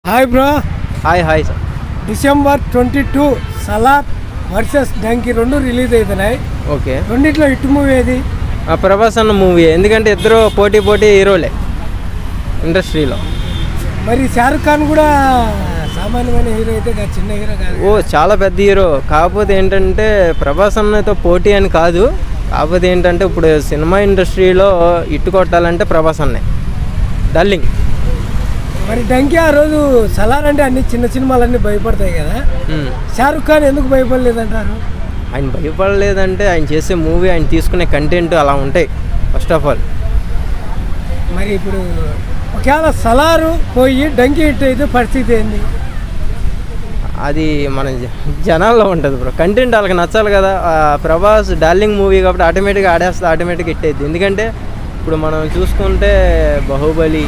Hi bro hi hi sir December twenty two Salaar versus Dunki రెండు release అవుతున్నాయి okay రెండిట్లో hit movie ఏది ఆ ప్రభాస్ అన్న మూవీ ఎందుకంటే ఇద్దరు పోటీ పోటీ హీరోలే ఇండస్ట్రీలో మరి షారుఖ్ ఖాన్ కూడా సామాన్యమైన హీరో అయితే కాదు చిన్న హీరో కాదు ఓ చాలా పెద్ద హీరో కాకపోతే ఏంటంటే ప్రభాస్ అన్నతో పోటీ అని కాదు కాకపోతే ఏంటంటే ఇప్పుడు సినిమా ఇండస్ట్రీలో ఇట్టు కొట్టాలంటే ప్రభాస్ అన్నే డల్లింగ్ మరి డంకి ఆ రోజు సలార్ అంటే అన్ని చిన్న సినిమాలన్నీ భయపడతాయి కదా ఉమ్. షారుఖ్ ఖాన్ ఎందుకు భయపడలేదంటారు ఆయన భయపడలేదంటే ఆయన చేసే మూవీ ఆయన తీసుకునే కంటెంట్ అలా ఉంటాయి ఫస్ట్ ఆఫ్ ఆల్ మరి ఇప్పుడు ఒకవేళ సలారు పోయి డంకి హిట్ అయితే పరిస్థితి ఏంది అది మన జ- జనాల్లో ఉంటుంది బ్రో కంటెంట్ వాళ్ళకి నచ్చాలి కదా ఆ ప్రభాస్ డార్లింగ్ మూవీ కాబట్టి ఆటోమేటిక్గా ఆడేస్తే ఆటోమేటిక్గా హిట్ అయింది ఎందుకంటే ఇప్పుడు మనం చూసుకుంటే బాహుబలి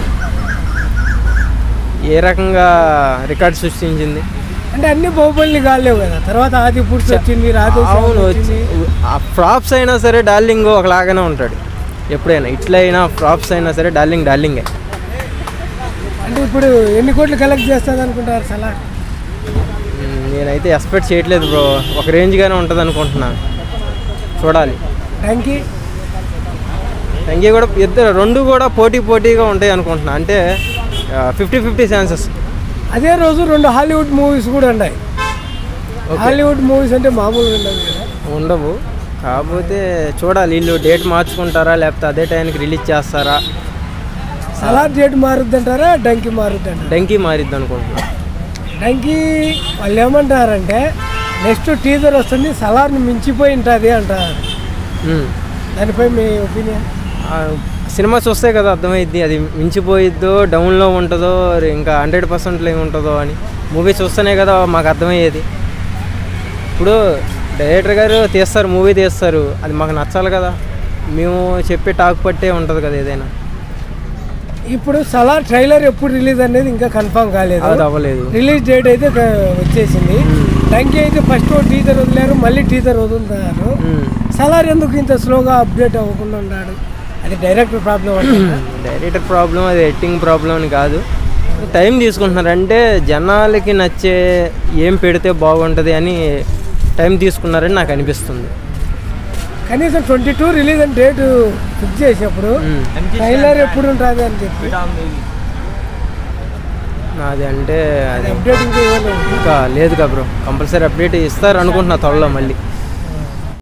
ఏ రకంగా రికార్డ్ సృష్టించింది అంటే అన్ని బాహుబలి కాలేవు కదా తర్వాత ఆది పురుషు వచ్చింది రాధే అవును వచ్చింది వచ్చి ఆ ఫ్రాప్స్ అయినా సరే డార్లింగ్ ఒకలాగానే ఉంటాడు ఎప్పుడైనా ఇట్లయినా ఫ్రాప్స్ అయినా సరే డార్లింగ్ డార్లింగే అంటే ఇప్పుడు ఎన్ని కోట్లు కలెక్ట్ చేస్తుంది అనుకుంటారు సలార్ మ్, నేనైతే ఎక్స్పెక్ట్ చేయట్లేదు బ్రో ఒక రేంజ్గానే ఉంటుంది అనుకుంటున్నా చూడాలి డంకి ఇంకే కూడా ఇద్దరు రెండు కూడా పోటీ పోటీగా ఉంటాయి అనుకుంటున్నా అంటే ఫిఫ్టీ ఫిఫ్టీ ఛాన్సెస్ అదే రోజు రెండు హాలీవుడ్ మూవీస్ కూడా ఉన్నాయి హాలీవుడ్ మూవీస్ అంటే మామూలుగా ఉండదు కదా ఉండవు కాకపోతే చూడాలి వీళ్ళు డేట్ మార్చుకుంటారా లేకపోతే అదే టైంకి రిలీజ్ చేస్తారా సలార్ డేట్ మారుద్దంటారా డంకి మారుద్దంటారా డంకీ మారిద్ది అనుకుంటున్నా డంకి వాళ్ళు ఏమంటారంటే నెక్స్ట్ టీజర్ వస్తుంది సలార్ని మించిపోయి ఉంటుంది అంటారు మ్. దానిపై మీ ఒపీనియన్ ఆ, సినిమా చూస్తే కదా అర్థమైద్ది అది మించిపోయిద్దో డౌన్లో ఉంటుందో ఇంకా హండ్రెడ్ పర్సెంట్లో ఏమి ఉంటుందో అని మూవీ చూస్తేనే కదా మాకు అర్థమయ్యేది ఇప్పుడు డైరెక్టర్ గారు తీస్తారు మూవీ తీస్తారు అది మాకు నచ్చాలి కదా మేము చెప్పే టాక్ పట్టే ఉంటుంది కదా ఏదైనా ఇప్పుడు సలార్ ట్రైలర్ ఎప్పుడు రిలీజ్ అనేది ఇంకా కన్ఫర్మ్ కాలేదు అది అవ్వలేదు రిలీజ్ డేట్ అయితే క- వచ్చేసింది డంకి అయితే ఫస్ట్ టీజర్ వదిలేరు మళ్ళీ టీజర్ వదులుతున్నారు మ్. సలార్ ఎందుకు ఇంత స్లోగా అప్డేట్ అవ్వకుండా ఉన్నాడు అది డైరెక్టర్ ప్రాబ్లం అంటారా డైరెక్టర్ ప్రాబ్లం అది ఎడిటింగ్ ప్రాబ్లం అని కాదు టైం తీసుకుంటున్నారు అంటే జనాలకి నచ్చే ఏం పెడితే బాగుంటుంది అని టైం తీసుకున్నారని నాకు అనిపిస్తుంది కనీసం ట్వంటీ టూ రిలీజ్ అని డేట్ ఫిక్స్ చేసినప్పుడు మ్. ట్రైలర్ ఎప్పుడు ఉంటుంది అని చెప్పి నాది అంటే అది అప్డేట్ ఇంకా ఇవ్వలేదు ఇంకా లేదు కదా బ్రో కంపల్సరీ అప్డేట్ ఇస్తారు అనుకుంటున్నా త్వరలో మళ్ళీ